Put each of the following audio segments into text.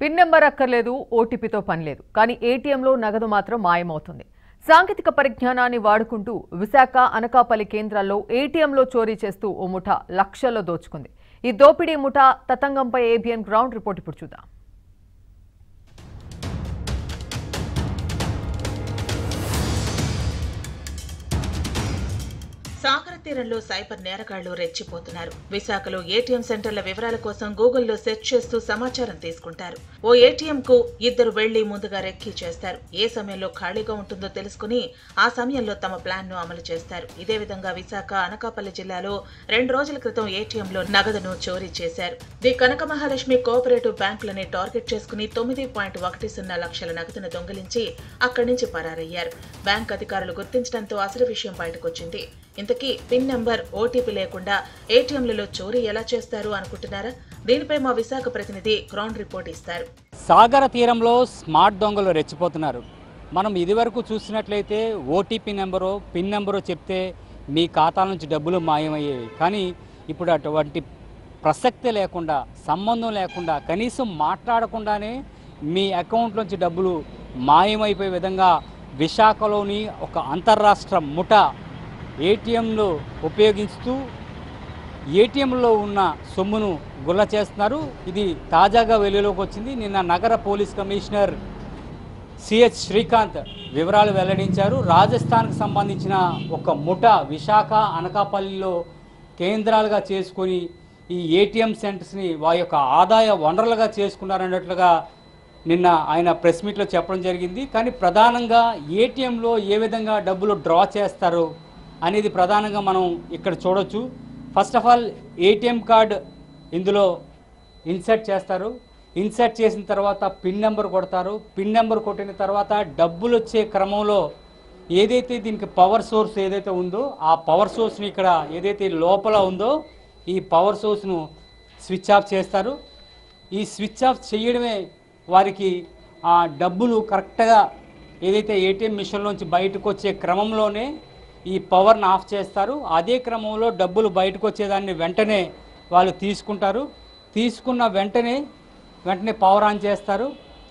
pin number అక్కర్లేదు ఓటీపీతో పని లేదు కానీ ఏటీఎంలో నగదు మాత్రం మాయమవుతుంది సాంకేతిక పరిజ్ఞానాన్ని వాడుకుంటూ విశాఖ అనకాపల్లి కేంద్రాల్లో ఏటీఎంలో చోరీ చేస్తూ ఓ ముఠ లక్షల్లో దోచుకుంది ఈ దోపిడీ ముఠ తతంగంపై ఏబిఎన్ గ్రౌండ్ రిపోర్ట్ ఇప్పుడు చూద్దాం సాగర తీరంలో సైబర్ నేరగాళ్లు రెచ్చిపోతున్నారు విశాఖలో ఏటీఎం సెంటర్ల వివరాల కోసం గూగుల్లో సెర్చ్ చేస్తూ సమాచారం తీసుకుంటారు ఓ ఏటీఎం కు ఇద్దరు వెళ్లి ముందుగా రెక్కీ చేస్తారు ఏ సమయంలో ఖాళీగా ఉంటుందో తెలుసుకుని ఆ సమయంలో తమ ప్లాన్ ను అమలు చేస్తారు ఇదే విధంగా విశాఖ అనకాపల్లి జిల్లాలో రెండు రోజుల క్రితం ఏటీఎంలో నగదును చోరీ చేశారు ది కనక మహాలక్ష్మి కోఆపరేటివ్ బ్యాంకులని టార్గెట్ చేసుకుని తొమ్మిది పాయింట్ ఒకటి సున్నా లక్షల నగదును దొంగిలించి అక్కడి నుంచి పరారయ్యారు బ్యాంక్ అధికారులు గుర్తించడంతో అసలు విషయం బయటకొచ్చింది ఇంతకీ పిన్ నంబర్ ఓటీపీ లేకుండా ఏటీఎంలలో చోరీ ఎలా చేస్తారు అనుకుంటున్నారా దీనిపై మా విశాఖ ప్రతినిధి గ్రౌండ్ రిపోర్ట్ ఇస్తారు సాగర తీరంలో స్మార్ట్ దొంగలు రెచ్చిపోతున్నారు మనం ఇదివరకు చూసినట్లయితే ఓటీపీ నెంబరు పిన్ నెంబరు చెప్తే మీ ఖాతా నుంచి డబ్బులు మాయమయ్యేవి కానీ ఇప్పుడు అటువంటి ప్రసక్తి లేకుండా సంబంధం లేకుండా కనీసం మాట్లాడకుండానే మీ అకౌంట్ నుంచి డబ్బులు మాయమైపోయే విధంగా విశాఖలోని ఒక అంతర్రాష్ట్ర ముఠ ఏటీఎంలు ఉపయోగిస్తూ ఏటీఎంలో ఉన్న సొమ్మును గుల్ల చేస్తున్నారు ఇది తాజాగా వెలుగులోకి వచ్చింది నిన్న నగర పోలీస్ కమిషనర్ సిహెచ్ శ్రీకాంత్ వివరాలు వెల్లడించారు రాజస్థాన్కు సంబంధించిన ఒక ముఠ విశాఖ అనకాపల్లిలో కేంద్రాలుగా చేసుకొని ఈ ఏటీఎం సెంటర్స్ని వారి యొక్క ఆదాయ వనరులుగా చేసుకున్నారన్నట్లుగా నిన్న ఆయన ప్రెస్ మీట్లో చెప్పడం జరిగింది కానీ ప్రధానంగా ఏటీఎంలో ఏ విధంగా డబ్బులు డ్రా చేస్తారు అనేది ప్రధానంగా మనం ఇక్కడ చూడొచ్చు first of all ATM card ఇందులో ఇన్సర్ట్ చేస్తారు ఇన్సర్ట్ చేసిన తర్వాత పిన్ నెంబర్ కొడతారు పిన్ నెంబర్ కొట్టిన తర్వాత డబ్బులు వచ్చే క్రమంలో ఏదైతే దీనికి పవర్ సోర్స్ ఏదైతే ఉందో ఆ పవర్ సోర్స్ని ఇక్కడ ఏదైతే లోపల ఉందో ఈ పవర్ సోర్స్ను స్విచ్ ఆఫ్ చేస్తారు ఈ స్విచ్ ఆఫ్ చేయడమే వారికి ఆ డబ్బులు కరెక్ట్గా ఏదైతే ఏటీఎం మిషన్లోంచి బయటకు వచ్చే క్రమంలోనే ఈ పవర్ని ఆఫ్ చేస్తారు అదే క్రమంలో డబ్బులు బయటకు వచ్చేదాన్ని వెంటనే వాళ్ళు తీసుకుంటారు తీసుకున్న వెంటనే వెంటనే పవర్ ఆన్ చేస్తారు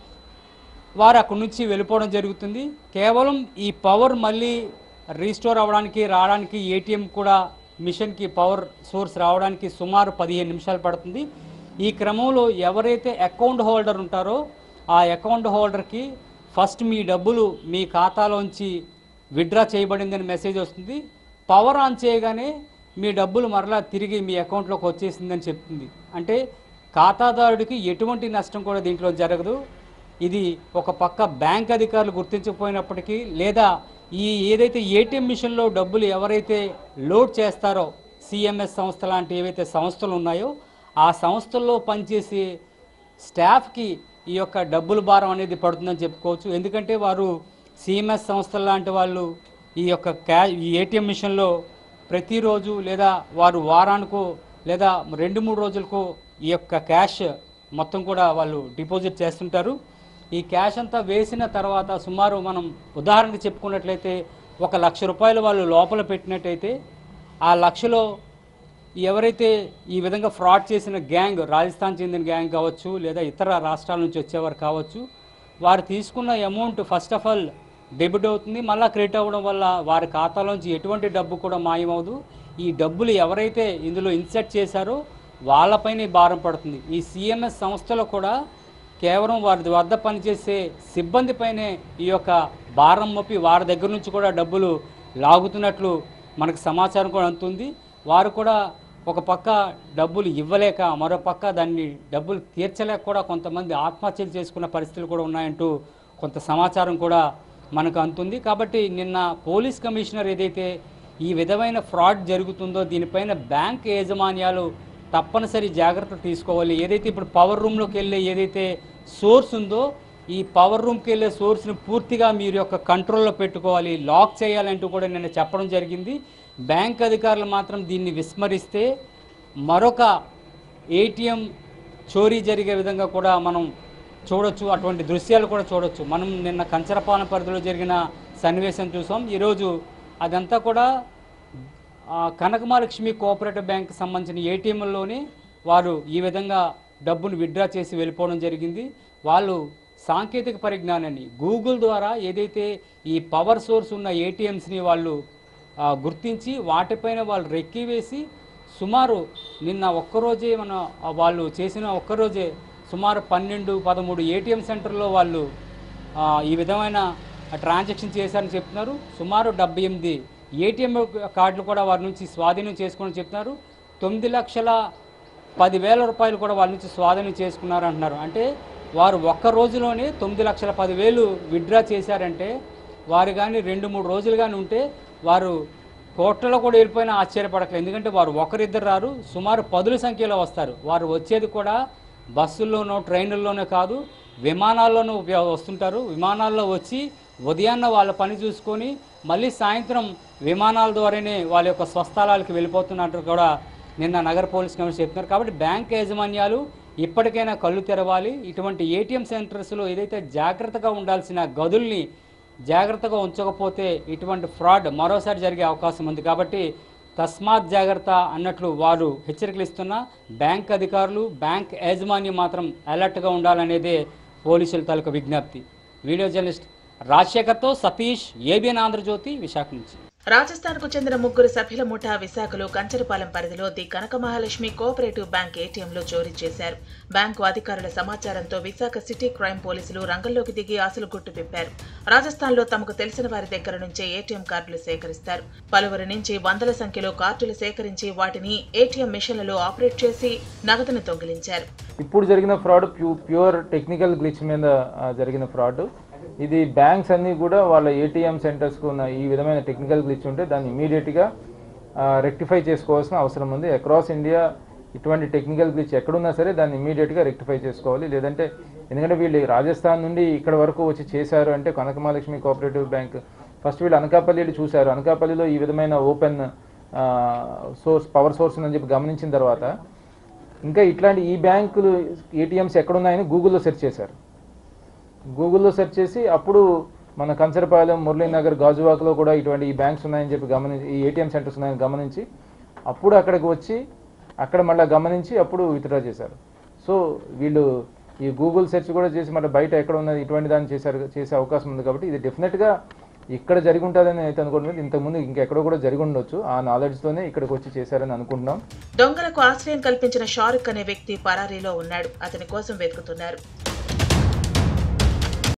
వారు అక్కడి నుంచి వెళ్ళిపోవడం జరుగుతుంది కేవలం ఈ పవర్ మళ్ళీ రీస్టోర్ అవ్వడానికి రావడానికి ఏటీఎం కూడా మిషన్కి పవర్ సోర్స్ రావడానికి సుమారు పదిహేను నిమిషాలు పడుతుంది ఈ క్రమంలో ఎవరైతే అకౌంట్ హోల్డర్ ఉంటారో ఆ అకౌంట్ హోల్డర్కి ఫస్ట్ మీ డబ్బులు మీ ఖాతాలోంచి విత్డ్రా చేయబడిందని మెసేజ్ వస్తుంది పవర్ ఆన్ చేయగానే మీ డబ్బులు మరలా తిరిగి మీ అకౌంట్లోకి వచ్చేసిందని చెప్తుంది అంటే ఖాతాదారుడికి ఎటువంటి నష్టం కూడా దీంట్లో జరగదు ఇది ఒక పక్క బ్యాంక్ అధికారులు గుర్తించకపోయినప్పటికీ లేదా ఈ ఏదైతే ఏటీఎం మిషన్లో డబ్బులు ఎవరైతే లోడ్ చేస్తారో సిఎంఎస్ సంస్థ లాంటి ఏవైతే సంస్థలు ఉన్నాయో ఆ సంస్థల్లో పనిచేసే స్టాఫ్కి ఈ యొక్క డబ్బుల భారం అనేది పడుతుందని చెప్పుకోవచ్చు ఎందుకంటే వారు సిఎంఎస్ సంస్థల లాంటి వాళ్ళు ఈ యొక్క క్యా ఈ ఏటీఎం మిషన్లో ప్రతిరోజు లేదా వారు వారానికో లేదా రెండు మూడు రోజులకు ఈ యొక్క క్యాష్ మొత్తం కూడా వాళ్ళు డిపాజిట్ చేస్తుంటారు ఈ క్యాష్ అంతా వేసిన తర్వాత సుమారు మనం ఉదాహరణకు చెప్పుకున్నట్లయితే ఒక లక్ష రూపాయలు వాళ్ళు లోపల పెట్టినట్టయితే ఆ లక్షలో ఎవరైతే ఈ విధంగా ఫ్రాడ్ చేసిన గ్యాంగ్ రాజస్థాన్ చెందిన గ్యాంగ్ కావచ్చు లేదా ఇతర రాష్ట్రాల నుంచి వచ్చేవారు కావచ్చు వారు తీసుకున్న amount first of all debit అవుతుంది మళ్ళీ క్రెడిట్ అవ్వడం వల్ల వారి ఖాతాలోంచి ఎటువంటి డబ్బు కూడా మాయమవదు ఈ డబ్బులు ఎవరైతే ఇందులో ఇన్సెట్ చేశారో వాళ్ళపైనే భారం పడుతుంది ఈ సిఎంఎస్ సంస్థలో కూడా కేవలం వారి వద్ద పనిచేసే సిబ్బందిపైనే ఈ యొక్క భారం మోపి వారి దగ్గర నుంచి కూడా డబ్బులు లాగుతున్నట్లు మనకు సమాచారం కూడా అందుతుంది వారు కూడా ఒక పక్క డబ్బులు ఇవ్వలేక మరో పక్క దాన్ని డబ్బులు తీర్చలేక కూడా కొంతమంది ఆత్మహత్యలు చేసుకున్న పరిస్థితులు కూడా ఉన్నాయంటూ కొంత సమాచారం కూడా మనకు అందుతుంది కాబట్టి నిన్న పోలీస్ కమిషనర్ ఏదైతే ఈ విధమైన ఫ్రాడ్ జరుగుతుందో దీనిపైన బ్యాంక్ యాజమాన్యాలు తప్పనిసరి జాగ్రత్తలు తీసుకోవాలి ఏదైతే ఇప్పుడు పవర్ రూమ్లోకి వెళ్ళే ఏదైతే సోర్స్ ఉందో ఈ పవర్ రూమ్కి వెళ్ళే సోర్స్ని పూర్తిగా మీరు యొక్క కంట్రోల్లో పెట్టుకోవాలి లాక్ చేయాలంటూ కూడా నిన్న చెప్పడం జరిగింది బ్యాంక్ అధికారులు మాత్రం దీన్ని విస్మరిస్తే మరొక ఏటీఎం చోరీ జరిగే విధంగా కూడా మనం చూడొచ్చు అటువంటి దృశ్యాలు కూడా చూడొచ్చు మనం నిన్న కంచరపాలెం పరిధిలో జరిగిన సన్నివేశం చూసాం ఈరోజు అదంతా కూడా ఆ, కనకమహాలక్ష్మి కోఆపరేటివ్ బ్యాంక్ సంబంధించిన ఏటీఎంల్లోనే వారు ఈ విధంగా డబ్బును విత్డ్రా చేసి వెళ్ళిపోవడం జరిగింది వాళ్ళు సాంకేతిక పరిజ్ఞానాన్ని గూగుల్ ద్వారా ఏదైతే ఈ పవర్ సోర్స్ ఉన్న ఏటీఎంస్ని వాళ్ళు ఆ, గుర్తించి వాటిపైన వాళ్ళు రెక్కి వేసి సుమారు నిన్న ఒక్కరోజే మన ఆ, వాళ్ళు చేసిన ఒక్కరోజే సుమారు పన్నెండు పదమూడు ఏటీఎం సెంటర్లో వాళ్ళు ఆ, ఈ విధమైన ట్రాన్సాక్షన్ చేశారని చెప్తున్నారు సుమారు డెబ్బై ఎనిమిది ఏటీఎం కార్డులు కూడా వారి నుంచి స్వాధీనం చేసుకోవడం చెప్తున్నారు తొమ్మిది లక్షల పదివేల రూపాయలు కూడా వాళ్ళ నుంచి స్వాధీనం చేసుకున్నారు అంటున్నారు అంటే వారు ఒక్క రోజులోనే తొమ్మిది లక్షల పదివేలు విత్డ్రా చేశారంటే వారు కానీ రెండు మూడు రోజులు కానీ ఉంటే వారు కోట్లలో కూడా వెళ్ళిపోయినా ఆశ్చర్యపడట్లేదు ఎందుకంటే వారు ఒకరిద్దరు రారు సుమారు పదుల సంఖ్యలో వస్తారు వారు వచ్చేది కూడా బస్సుల్లోనో ట్రైన్లలోనే కాదు విమానాల్లోనూ ఉపయో- వస్తుంటారు విమానాల్లో వచ్చి ఉదయాన్న వాళ్ళ పని చూసుకొని మళ్ళీ సాయంత్రం విమానాల ద్వారానే వాళ్ళ యొక్క స్వస్థలాలకు వెళ్ళిపోతున్నట్టు కూడా నిన్న నగర పోలీస్ కమిషనర్ చెప్తున్నారు కాబట్టి బ్యాంక్ యాజమాన్యాలు ఇప్పటికైనా కళ్ళు తెరవాలి ఇటువంటి ఏటీఎం సెంటర్స్లో ఏదైతే జాగ్రత్తగా ఉండాల్సిన గదుల్ని జాగ్రత్తగా ఉంచకపోతే ఇటువంటి ఫ్రాడ్ మరోసారి జరిగే అవకాశం ఉంది కాబట్టి తస్మాత్ జాగ్రత్త అన్నట్లు వారు హెచ్చరికలు ఇస్తున్న బ్యాంక్ అధికారులు బ్యాంక్ యాజమాన్యం మాత్రం అలర్ట్గా ఉండాలనేదే పోలీసుల తాలూకు విజ్ఞప్తి వీడియో జర్నలిస్ట్ రాజశేఖర్తో సతీష్ ఏబిఎన్ ఆంధ్రజ్యోతి విశాఖ నుంచి రాజస్థాన్ కు చెందిన ముగ్గురు సభ్యుల ముఠా విశాఖలో కంచరపాలెం పరిధిలో the Kanaka Mahalakshmi cooperative bank ఏటీఎంలో చోరీ చేశారు బ్యాంకు అధికారుల సమాచారంతో విశాఖ సిటీ క్రైమ్ పోలీసులు రంగంలోకి దిగి ఆశలు గుట్టు విప్పారు రాజస్థాన్లో తమకు తెలిసిన వారి దగ్గర నుంచే ఏటీఎం కార్డులు సేకరిస్తారు పలువురి నుంచి వందల సంఖ్యలో కార్డులు సేకరించి వాటిని ఏటీఎం మిషన్లలో ఆపరేట్ చేసి నగదును దొంగిలించారు ఇప్పుడు జరిగిన ఫ్రాడ్ ప్యూ ప్యూర్ టెక్నికల్ గ్లిచ్ మీద ఆ, జరిగిన ఫ్రాడ్ ఇది బ్యాంక్స్ అన్నీ కూడా వాళ్ళ ఏటీఎం సెంటర్స్కు ఉన్న ఈ విధమైన టెక్నికల్ గ్లిచ్ ఉంటే దాన్ని ఇమీడియట్గా రెక్టిఫై చేసుకోవాల్సిన అవసరం ఉంది అక్రాస్ ఇండియా ఇటువంటి టెక్నికల్ గ్లిచ్ ఎక్కడున్నా సరే దాన్ని ఇమీడియట్గా రెక్టిఫై చేసుకోవాలి లేదంటే ఎందుకంటే వీళ్ళు రాజస్థాన్ నుండి ఇక్కడ వరకు వచ్చి చేశారు అంటే కనకమహాలక్ష్మి కోఆపరేటివ్ బ్యాంక్ ఫస్ట్ వీళ్ళు అనకాపల్లి చూశారు అనకాపల్లిలో ఈ విధమైన ఓపెన్ సోర్స్ పవర్ సోర్స్ అని చెప్పి గమనించిన తర్వాత ఇంకా ఇట్లాంటి ఈ బ్యాంకులు ఏటీఎంస్ ఎక్కడున్నాయని గూగుల్లో సెర్చ్ చేశారు గూగుల్లో సెర్చ్ చేసి అప్పుడు మన కంచరపాలెం మురళీనగర్ గాజువాకలో కూడా ఇటువంటి ఈ బ్యాంక్స్ ఉన్నాయని చెప్పి గమనించి ఈ ఏటీఎం సెంటర్స్ ఉన్నాయని గమనించి అప్పుడు అక్కడికి వచ్చి అక్కడ మళ్ళీ గమనించి అప్పుడు విత్డ్రా చేశారు సో వీళ్ళు ఈ గూగుల్ సెర్చ్ కూడా చేసి మళ్ళీ బయట ఎక్కడ ఉన్నది ఇటువంటి దాన్ని చేశారు చేసే అవకాశం ఉంది కాబట్టి ఇది డెఫినెట్గా ఇక్కడ జరిగి ఉంటుందని అయితే అనుకుంటున్నది ఇంతకుముందు ఇంకెక్కడో కూడా జరిగి ఉండొచ్చు ఆ నాలెడ్జ్తోనే ఇక్కడికి వచ్చి చేశారని అనుకుంటున్నాం దొంగలకు ఆశ్రయం కల్పించిన షారుఖ్ అనే వ్యక్తి పరారీలో ఉన్నాడు అతని కోసం వెతుకుతున్నారు